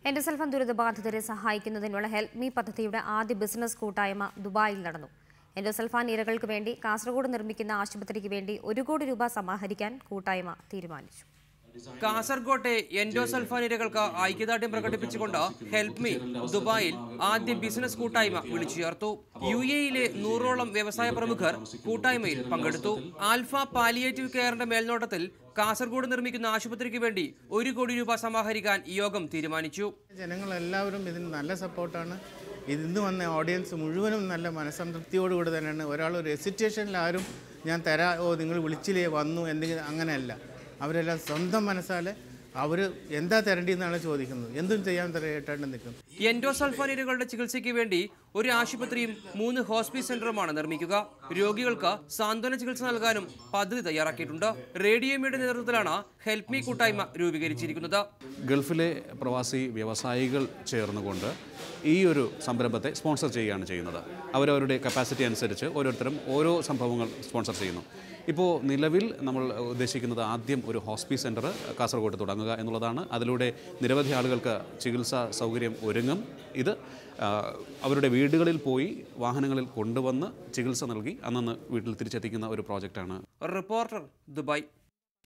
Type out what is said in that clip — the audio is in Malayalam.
എൻഡോസൾഫാൻ ദുരിതബാധിതരെ സഹായിക്കുന്നതിനുള്ള ഹെൽപ്പ് മീ പദ്ധതിയുടെ ആദ്യ ബിസിനസ് കൂട്ടായ്മ ദുബായിൽ നടന്നു എൻഡോസൾഫാൻ ഇരകൾക്ക് വേണ്ടി കാസർഗോഡ് നിർമ്മിക്കുന്ന ആശുപത്രിക്ക് വേണ്ടി ഒരു കോടി രൂപ സമാഹരിക്കാൻ കൂട്ടായ്മ തീരുമാനിച്ചു കാസർകോട്ടെ എൻഡോസൾഫാൻ ഇരകൾക്ക് ഐക്യദാർഢ്യം പ്രകടിപ്പിച്ചുകൊണ്ട് ഹെൽപ്പ് മീ ദുബായിൽ ആദ്യ ബിസിനസ് കൂട്ടായ്മ വിളിച്ചു ചേർത്തു യു എയിലെ നൂറോളം വ്യവസായ പ്രമുഖർ കൂട്ടായ്മയിൽ പങ്കെടുത്തു ആൽഫ പാലിയേറ്റീവ് കെയറിന്റെ മേൽനോട്ടത്തിൽ കാസർഗോഡ് നിർമ്മിക്കുന്ന ആശുപത്രിക്ക് വേണ്ടി ഒരു കോടി രൂപ സമാഹരിക്കാൻ യോഗം തീരുമാനിച്ചു ജനങ്ങളെല്ലാവരും ഇതിന് നല്ല സപ്പോർട്ടാണ് ഇന്ന് വന്ന ഓഡിയൻസ് മുഴുവനും നല്ല മനസ്സംതൃപ്തിയോടുകൂടി തന്നെയാണ് ഒരാൾ ഒരു എസിറ്റേഷനിൽ ആരും ഞാൻ തരാ ഓ നിങ്ങൾ വിളിച്ചില്ലേ വന്നു എന്തെങ്കിലും അങ്ങനെയല്ല അവരെല്ലാം സ്വന്തം മനസ്സാലെ അവർ എന്താ തരേണ്ടതെന്നാണ് ചോദിക്കുന്നത് എന്തും ചെയ്യാൻ തരേട്ടാണ്ട് നിൽക്കുന്നു എൻഡോസൾഫാൻ ഇരകളുടെ ചികിത്സയ്ക്ക് വേണ്ടി ഒരു ആശുപത്രിയും മൂന്ന് ഹോസ്പിസ് സെന്ററുമാണ് നിർമ്മിക്കുക രോഗികൾക്ക് സാന്ത്വന ചികിത്സ നൽകാനും പദ്ധതി തയ്യാറാക്കിയിട്ടുണ്ട് റേഡിയോമിയുടെ നേതൃത്വത്തിലാണ് ഹെൽപ്പ് മീ കൂട്ടായ്മ രൂപീകരിച്ചിരിക്കുന്നത് ഗൾഫിലെ പ്രവാസി വ്യവസായികൾ ചേർന്നുകൊണ്ട് ഈ ഒരു സംരംഭത്തെ സ്പോൺസർ ചെയ്യുകയാണ് ചെയ്യുന്നത് അവരവരുടെ കപ്പാസിറ്റി അനുസരിച്ച് ഓരോരുത്തരും ഓരോ സംഭവങ്ങൾ സ്പോൺസർ ചെയ്യുന്നു ഇപ്പോൾ നിലവിൽ നമ്മൾ ഉദ്ദേശിക്കുന്നത് ആദ്യം ഒരു ഹോസ്പിസ് സെൻറ്റർ കാസർഗോഡ് തുടങ്ങുക എന്നുള്ളതാണ് അതിലൂടെ നിരവധി ആളുകൾക്ക് ചികിത്സാ സൗകര്യം ഒരുങ്ങും ഇത് ആ, അവരുടെ വീടുകളിൽ പോയി വാഹനങ്ങളിൽ കൊണ്ടുവന്ന് ചികിത്സ നൽകി അന്നന്ന് വീട്ടിൽ തിരിച്ചെത്തിക്കുന്ന ഒരു പ്രോജക്റ്റാണ് റിപ്പോർട്ടർ ദുബായ്